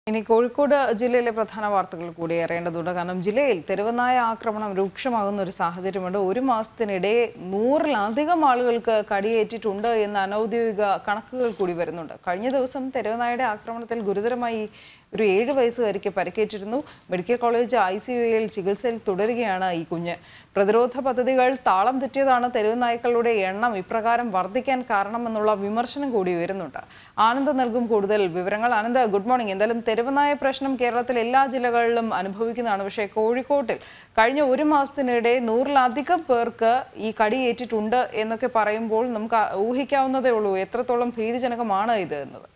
ഇനി കോഴിക്കോട് ജില്ലയിലെ പ്രധാന വാർത്തകൾ കൂടി അറിയേണ്ടതുണ്ട് കാരണം ജില്ലയിൽ തെരുവനായ ആക്രമണം രൂക്ഷമാകുന്ന ഒരു സാഹചര്യമുണ്ട് ഒരു മാസത്തിനിടെ നൂറിലധികം ആളുകൾക്ക് കടിയേറ്റിട്ടുണ്ട് എന്ന അനൗദ്യോഗിക കണക്കുകൾ കൂടി വരുന്നുണ്ട് കഴിഞ്ഞ ദിവസം തെരുവനായയുടെ ആക്രമണത്തിൽ ഗുരുതരമായി ഒരു ഏഴ് വയസ്സുകാരിക്ക് പരിക്കേറ്റിരുന്നു മെഡിക്കൽ കോളേജ് ഐ സി യുയിൽ ചികിത്സയിൽ തുടരുകയാണ് ഈ കുഞ്ഞ് പ്രതിരോധ പദ്ധതികൾ താളം തെറ്റിയതാണ് തെരുവ് നായ്ക്കളുടെ എണ്ണം ഇപ്രകാരം വർദ്ധിക്കാൻ കാരണമെന്നുള്ള വിമർശനം കൂടി ഉയരുന്നുണ്ട് ആനന്ദ് നൽകും കൂടുതൽ വിവരങ്ങൾ ആനന്ദ് ഗുഡ് മോർണിംഗ് എന്തായാലും തെരുവുനായ പ്രശ്നം കേരളത്തിൽ എല്ലാ ജില്ലകളിലും അനുഭവിക്കുന്നതാണ് പക്ഷേ കോഴിക്കോട്ടിൽ കഴിഞ്ഞ ഒരു മാസത്തിനിടെ നൂറിലധികം പേർക്ക് ഈ കടിയേറ്റിട്ടുണ്ട് എന്നൊക്കെ പറയുമ്പോൾ നമുക്ക് ഊഹിക്കാവുന്നതേ ഉള്ളൂ എത്രത്തോളം ഭീതിജനകമാണ് ഇത് എന്നത്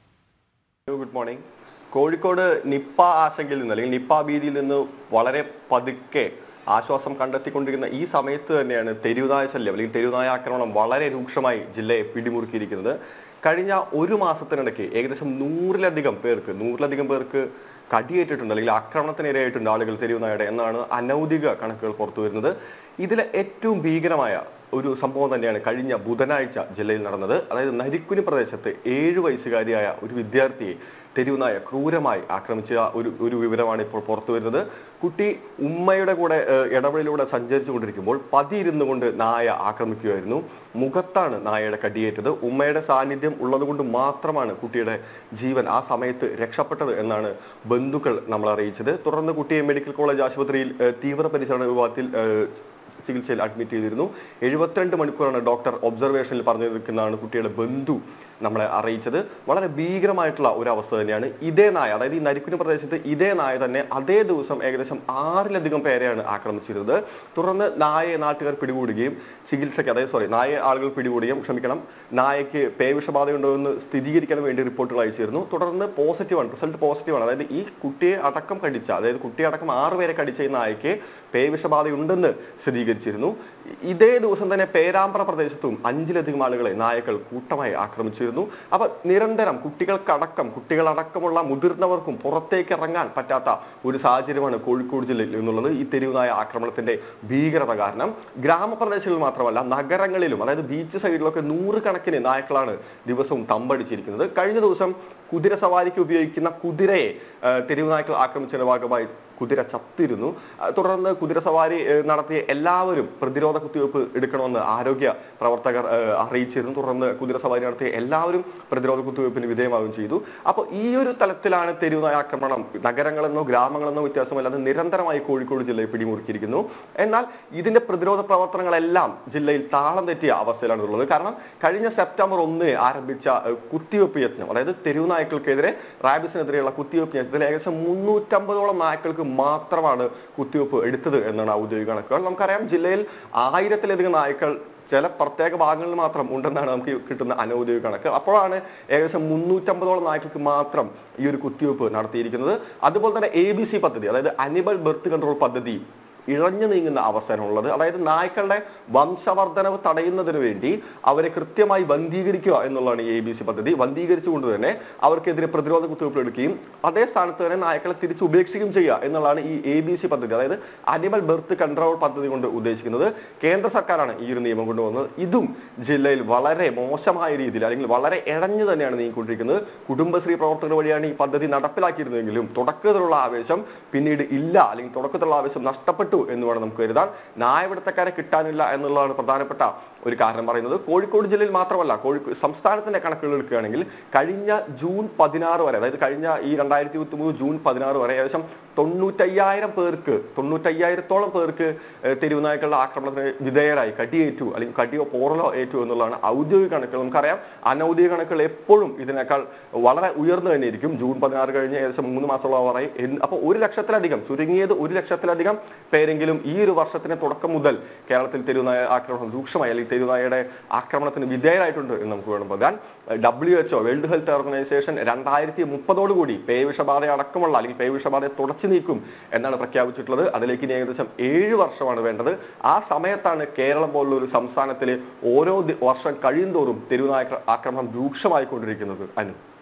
ഗുഡ് മോർണിംഗ് കോഴിക്കോട് നിപ്പ ആശങ്കയിൽ നിന്ന് അല്ലെങ്കിൽ നിപ്പ ഭീതിയിൽ നിന്ന് വളരെ പതുക്കെ ആശ്വാസം കണ്ടെത്തിക്കൊണ്ടിരിക്കുന്ന ഈ സമയത്ത് തന്നെയാണ് തെരുവുനായ ശല്യം അല്ലെങ്കിൽ തെരുവുനായ ആക്രമണം വളരെ രൂക്ഷമായി ജില്ലയെ പിടിമുറുക്കിയിരിക്കുന്നത് കഴിഞ്ഞ ഒരു മാസത്തിനിടയ്ക്ക് ഏകദേശം നൂറിലധികം പേർക്ക് നൂറിലധികം പേർക്ക് കടിയേറ്റിട്ടുണ്ട് അല്ലെങ്കിൽ ആക്രമണത്തിനിരയായിട്ടുണ്ട് ആളുകൾ തെരുവുനായുടെ എന്നാണ് അനൗദ്യോഗിക കണക്കുകൾ പുറത്തു വരുന്നത് ഇതിലെ ഏറ്റവും ഭീകരമായ ഒരു സംഭവം തന്നെയാണ് കഴിഞ്ഞ ബുധനാഴ്ച ജില്ലയിൽ നടന്നത് അതായത് നരിക്കുനി പ്രദേശത്ത് ഏഴു വയസ്സുകാരിയായ ഒരു വിദ്യാർത്ഥിയെ തെരുവുനായ ക്രൂരമായി ആക്രമിച്ച ഒരു ഒരു വിവരമാണ് ഇപ്പോൾ പുറത്തു വരുന്നത് കുട്ടി ഉമ്മയുടെ കൂടെ ഏഹ്, ഇടവഴിയിലൂടെ സഞ്ചരിച്ചു കൊണ്ടിരിക്കുമ്പോൾ പതിയിരുന്നു കൊണ്ട് നായ ആക്രമിക്കുകയായിരുന്നു മുഖത്താണ് നായയുടെ കടിയേറ്റത് ഉമ്മയുടെ സാന്നിധ്യം ഉള്ളതുകൊണ്ട് മാത്രമാണ് കുട്ടിയുടെ ജീവൻ ആ സമയത്ത് രക്ഷപ്പെട്ടത് എന്നാണ് ബന്ധുക്കൾ നമ്മൾ അറിയിച്ചത് തുടർന്ന് കുട്ടിയെ മെഡിക്കൽ കോളേജ് ആശുപത്രിയിൽ ഏഹ്, തീവ്രപരിചരണ വിഭാഗത്തിൽ ഏഹ്, ചികിത്സയിൽ അഡ്മിറ്റ് ചെയ്തിരുന്നു എഴുപത്തിരണ്ട് മണിക്കൂറാണ് ഡോക്ടർ ഒബ്സർവേഷനിൽ പറഞ്ഞിരിക്കുന്നതാണ് കുട്ടിയുടെ ബന്ധു നമ്മളെ അറിയിച്ചത് വളരെ ഭീകരമായിട്ടുള്ള ഒരു അവസ്ഥ തന്നെയാണ് ഇതേ നായ അതായത് ഈ നരിക്കുനി പ്രദേശത്ത് ഇതേ നായ തന്നെ അതേ ദിവസം ഏകദേശം ആറിലധികം പേരെയാണ് ആക്രമിച്ചിരുന്നത് തുടർന്ന് നായയെ നാട്ടുകാർ പിടികൂടുകയും ചികിത്സയ്ക്ക് അതായത് സോറി നായയെ ആളുകൾ പിടികൂടുകയും ക്ഷമിക്കണം നായയ്ക്ക് പേവിഷബാധയുണ്ടോ എന്ന് സ്ഥിരീകരിക്കാൻ വേണ്ടി റിപ്പോർട്ടുകൾ അയച്ചിരുന്നു തുടർന്ന് പോസിറ്റീവാണ് റിസൾട്ട് പോസിറ്റീവാണ് അതായത് ഈ കുട്ടിയെ അടക്കം കടിച്ച അതായത് കുട്ടിയെ അടക്കം ആറ് പേരെ കടിച്ച ഈ നായയ്ക്ക് പേവിഷബാധയുണ്ടെന്ന് സ്ഥിരീകരിച്ചിരുന്നു ഇതേ ദിവസം തന്നെ പേരാമ്പ്ര പ്രദേശത്തും അഞ്ചിലധികം ആളുകളെ നായകൾ കൂട്ടമായി ആക്രമിച്ചിരുന്നു അപ്പൊ നിരന്തരം കുട്ടികൾക്കടക്കം കുട്ടികളടക്കമുള്ള മുതിർന്നവർക്കും പുറത്തേക്ക് ഇറങ്ങാൻ പറ്റാത്ത ഒരു സാഹചര്യമാണ് കോഴിക്കോട് ജില്ലയിൽ എന്നുള്ളത് ഈ തെരുവുനായ ആക്രമണത്തിന്റെ ഭീകരത കാരണം ഗ്രാമപ്രദേശങ്ങളിൽ മാത്രമല്ല നഗരങ്ങളിലും അതായത് ബീച്ച് സൈഡിലൊക്കെ നൂറുകണക്കിന് നായ്ക്കളാണ് ദിവസവും തമ്പടിച്ചിരിക്കുന്നത് കഴിഞ്ഞ ദിവസം കുതിര സവാരിക്ക് ഉപയോഗിക്കുന്ന കുതിരയെ ആ, തെരുവുനായ്ക്കൾ ആക്രമിച്ചതിന്റെ ഭാഗമായി കുതിര ചത്തിരുന്നു ആ, തുടർന്ന് കുതിര സവാരി ഏ, നടത്തിയ എല്ലാവരും പ്രതിരോധ കുത്തിവയ്പ്പ് എടുക്കണമെന്ന് ആരോഗ്യ പ്രവർത്തകർ ഏ, അറിയിച്ചിരുന്നു തുടർന്ന് കുതിര സവാരി നടത്തിയ എല്ലാവരും പ്രതിരോധ കുത്തിവയ്പ്പിന് വിധേയമാവുകയും ചെയ്തു അപ്പോൾ ഈ ഒരു തലത്തിലാണ് തെരുവുനായ ആക്രമണം നഗരങ്ങളെന്നോ ഗ്രാമങ്ങളെന്നോ വ്യത്യാസമല്ലാതെ നിരന്തരമായി കോഴിക്കോട് ജില്ലയെ പിടിമുറുക്കിയിരിക്കുന്നു എന്നാൽ ഇതിന്റെ പ്രതിരോധ പ്രവർത്തനങ്ങളെല്ലാം ജില്ലയിൽ താളം തെറ്റിയ അവസ്ഥയിലാണ് ഉള്ളത് കാരണം കഴിഞ്ഞ സെപ്റ്റംബർ ഒന്ന് ആരംഭിച്ച ഏ, കുത്തിവയ്പ്പ് യജ്ഞം അതായത് തെരുവുനായ്ക്കൾക്കെതിരെ റാബിസിനെതിരെയുള്ള കുത്തിവയ്പ്പ് യജ്ഞത്തിൽ ഏകദേശം മുന്നൂറ്റമ്പതോളം നായ്ക്കൾക്ക് മാത്രമാണ് കുത്തിവയ്പ്പ് എടുത്തത് എന്നാണ് ഔദ്യോഗിക കണക്കുകൾ നമുക്കറിയാം ജില്ലയിൽ ആയിരത്തിലധികം നായ്ക്കൾ ചില പ്രത്യേക ഭാഗങ്ങളിൽ മാത്രം ഉണ്ടെന്നാണ് നമുക്ക് കിട്ടുന്ന അനൗദ്യോഗിക കണക്ക് അപ്പോഴാണ് ഏകദേശം മുന്നൂറ്റമ്പതോളം നായ്ക്കൾക്ക് മാത്രം ഈ ഒരു കുത്തിവയ്പ്പ് നടത്തിയിരിക്കുന്നത് അതുപോലെ തന്നെ എ ബി സി പദ്ധതി അതായത് അനിമൽ ബർത്ത് കൺട്രോൾ പദ്ധതി ഇഴഞ്ഞു നീങ്ങുന്ന അവസരമുള്ളത് അതായത് നായ്ക്കളുടെ വംശവർദ്ധനവ് തടയുന്നതിന് വേണ്ടി അവരെ കൃത്യമായി ബന്ധീകരിക്കുക എന്നുള്ളതാണ് ഈ എ ബി സി പദ്ധതി ബന്ധീകരിച്ചുകൊണ്ട് തന്നെ അവർക്കെതിരെ പ്രതിരോധ കുത്തിവയ്പ്പ് എടുക്കുകയും അതേ സ്ഥാനത്ത് തന്നെ നായ്ക്കളെ തിരിച്ച് ഉപേക്ഷിക്കുകയും ചെയ്യുക എന്നുള്ളതാണ് ഈ എ ബി സി പദ്ധതി അതായത് അനിമൽ ബർത്ത് കൺട്രോൾ പദ്ധതി കൊണ്ട് ഉദ്ദേശിക്കുന്നത് കേന്ദ്ര സർക്കാരാണ് ഈ ഒരു നിയമം കൊണ്ടുവന്നത് ഇതും ജില്ലയിൽ വളരെ മോശമായ രീതിയിൽ അല്ലെങ്കിൽ വളരെ ഇഴഞ്ഞു തന്നെയാണ് നീങ്ങിക്കൊണ്ടിരിക്കുന്നത് കുടുംബശ്രീ പ്രവർത്തകർ വഴിയാണ് ഈ പദ്ധതി നടപ്പിലാക്കിയിരുന്നെങ്കിലും തുടക്കത്തിലുള്ള ആവേശം പിന്നീട് ഇല്ല അല്ലെങ്കിൽ തുടക്കത്തിലുള്ള ആവേശം നഷ്ടപ്പെട്ടു എന്ന് വേണം നമുക്ക് കരുതാൻ നായപിടുത്തക്കാരെ കിട്ടാനില്ല എന്നുള്ളതാണ് പ്രധാനപ്പെട്ട ഒരു കാരണം പറയുന്നത് കോഴിക്കോട് ജില്ലയിൽ മാത്രമല്ല കോഴിക്കോട് സംസ്ഥാനത്തിന്റെ കണക്കുകൾ എടുക്കുകയാണെങ്കിൽ കഴിഞ്ഞ ജൂൺ പതിനാറ് വരെ അതായത് കഴിഞ്ഞ ഈ രണ്ടായിരത്തി ഇരുപത്തി മൂന്ന് ജൂൺ പതിനാറ് വരെ ഏകദേശം തൊണ്ണൂറ്റയ്യായിരം പേർക്ക് തൊണ്ണൂറ്റയ്യായിരത്തോളം പേർക്ക് ഏഹ്, തെരുവുനായ്ക്കളുടെ ആക്രമണത്തിന് വിധേയരായി കടിയേറ്റു അല്ലെങ്കിൽ കടിയോ പോറലോ ഏറ്റു എന്നുള്ളതാണ് ഔദ്യോഗിക കണക്കുകൾ നമുക്കറിയാം അനൗദ്യോഗിക കണക്കുകൾ എപ്പോഴും ഇതിനേക്കാൾ വളരെ ഉയർന്നു തന്നെ ഇരിക്കും ജൂൺ പതിനാറ് കഴിഞ്ഞ് ഏകദേശം മൂന്ന് മാസമുള്ളവരായി അപ്പോൾ ഒരു ലക്ഷത്തിലധികം ചുരുങ്ങിയത് ഒരു ലക്ഷത്തിലധികം പേരെങ്കിലും ഈ ഒരു വർഷത്തിന് തുടക്കം മുതൽ കേരളത്തിൽ തെരുവുനായ ആക്രമണം രൂക്ഷമായി അല്ലെങ്കിൽ തെരുവുനായയുടെ ആക്രമണത്തിന് വിധേയരായിട്ടുണ്ട് എന്ന് നമുക്ക് വേണം പറയാൻ W H O world health organisation രണ്ടായിരത്തി മുപ്പതോടുകൂടി പേവിഷബാധ അടക്കമുള്ള അല്ലെങ്കിൽ പേവിഷബാധയെ തുടച്ചു നീക്കും എന്നാണ് പ്രഖ്യാപിച്ചിട്ടുള്ളത് അതിലേക്ക് ഇനി ഏകദേശം ഏഴ് വർഷമാണ് വേണ്ടത് ആ സമയത്താണ് കേരളം പോലുള്ള ഒരു സംസ്ഥാനത്തിൽ ഓരോ ദി- വർഷം കഴിയുന്തോറും തെരുവുനായ ആക്രമണം രൂക്ഷമായിക്കൊണ്ടിരിക്കുന്നത് അനു